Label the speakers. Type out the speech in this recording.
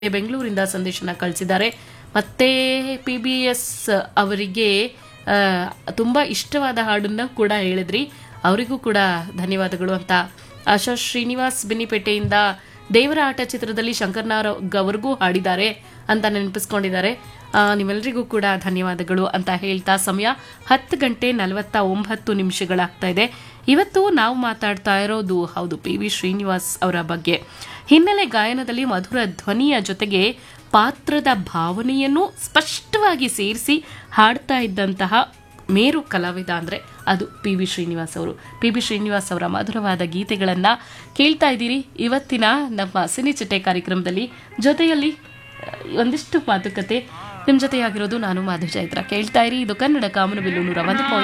Speaker 1: ಬೆಂಗಳೂರಿಂದ ಸಂದೇಶನ ಕಳಿಸಿದ್ದಾರೆ ಮತ್ತೆ ಪಿ ಬಿ ಎಸ್ ಅವರಿಗೆ ಆ, ತುಂಬಾ ಇಷ್ಟವಾದ ಹಾಡನ್ನ ಕೂಡ ಹೇಳಿದ್ರಿ ಅವರಿಗೂ ಕೂಡ ಧನ್ಯವಾದಗಳು ಅಂತ ಆಶಾ ಶ್ರೀನಿವಾಸ್ ಬಿನ್ನಿಪೇಟೆಯಿಂದ ದೇವರ ಆಟ ಚಿತ್ರದಲ್ಲಿ ಶಂಕರ್ನಾಗ್ ಅವರಿಗೂ ಹಾಡಿದ್ದಾರೆ ಅಂತ ನೆನಪಿಸ್ಕೊಂಡಿದ್ದಾರೆ ಆ, ನಿಮ್ಮೆಲ್ಲರಿಗೂ ಕೂಡ ಧನ್ಯವಾದಗಳು ಅಂತ ಹೇಳ್ತಾ ಸಮಯ ಹತ್ತು ಗಂಟೆ ನಲವತ್ತ ಒಂಬತ್ತು ನಿಮಿಷಗಳಾಗ್ತಾ ಇದೆ ಇವತ್ತು ನಾವು ಮಾತಾಡ್ತಾ ಇರೋದು ಹೌದು ಪಿ ವಿ ಶ್ರೀನಿವಾಸ್ ಅವರ ಬಗ್ಗೆ ಹಿನ್ನೆಲೆ ಗಾಯನದಲ್ಲಿ ಮಧುರ ಧ್ವನಿಯ ಜೊತೆಗೆ ಪಾತ್ರದ ಭಾವನೆಯನ್ನು ಸ್ಪಷ್ಟವಾಗಿ ಸೇರಿಸಿ ಹಾಡ್ತಾ ಇದ್ದಂತಹ ಮೇರು ಕಲಾವಿದ ಅಂದರೆ ಅದು ಪಿ ವಿ ಶ್ರೀನಿವಾಸ್ ಅವರು ಪಿ ಬಿ ಶ್ರೀನಿವಾಸ್ ಅವರ ಮಧುರವಾದ ಗೀತೆಗಳನ್ನು ಕೇಳ್ತಾ ಇದ್ದೀರಿ ಇವತ್ತಿನ ನಮ್ಮ ಸಿನಿಚಿಟ್ಟೆ ಕಾರ್ಯಕ್ರಮದಲ್ಲಿ ಜೊತೆಯಲ್ಲಿ ಆ, ಒಂದಿಷ್ಟು ಮಾತುಕತೆ ನಿಮ್ಮ ಜೊತೆಯಾಗಿರೋದು ನಾನು ಮಾಧು ಚೈತ್ರ ಕೇಳ್ತಾ ಇರಿ ಇದು ಕನ್ನಡ ಕಾಮನಬಿಲ್ಲು ನೂರ ಒಂದು ಪಾಯಿಂಟ್